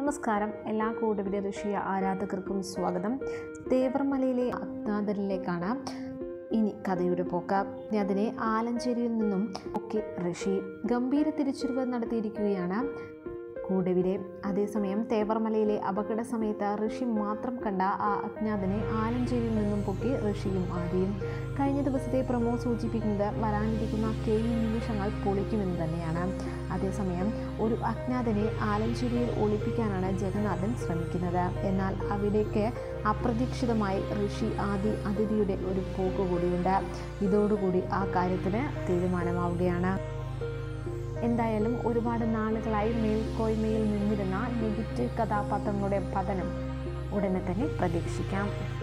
നമസ്കാരം എല്ലാ കൂട്ടുവിര ഋഷി ആരാധകർക്കും സ്വാഗതം തേവർമലയിലെ അജ്ഞാതരിലേക്കാണ് ഇനി കഥയുടെ പോക്ക് അതിനെ ആലഞ്ചേരിയിൽ നിന്നും ഒക്കെ ഋഷി ഗംഭീര തിരിച്ചുവരവ് നടത്തിയിരിക്കുകയാണ് കൂടവിലെ അതേസമയം തേവർമലയിലെ അപകട സമയത്ത് ഋഷി മാത്രം കണ്ട ആ അജ്ഞാതനെ ആലഞ്ചേരിയിൽ നിന്നും പൊക്കി ഋഷിയും ആദിയും കഴിഞ്ഞ ദിവസത്തെ പ്രമോ സൂചിപ്പിക്കുന്നത് വരാനിരിക്കുന്ന കേൾവി നിമിഷങ്ങൾ പൊളിക്കുമെന്ന് തന്നെയാണ് അതേസമയം ഒരു അജ്ഞാതനെ ആലഞ്ചേരിയിൽ ഒളിപ്പിക്കാനാണ് ജഗന്നാഥൻ ശ്രമിക്കുന്നത് എന്നാൽ അവിടേക്ക് അപ്രതീക്ഷിതമായി ഋഷി ആദി അതിഥിയുടെ ഒരു പോക്ക് കൂടിയുണ്ട് ഇതോടുകൂടി ആ കാര്യത്തിന് തീരുമാനമാവുകയാണ് എന്തായാലും ഒരുപാട് നാളുകളായി മേൽക്കോയ്മയിൽ നിന്നിരുന്ന നെഗറ്റീവ് കഥാപാത്രങ്ങളുടെ പതനം ഉടനെ തന്നെ പ്രതീക്ഷിക്കാം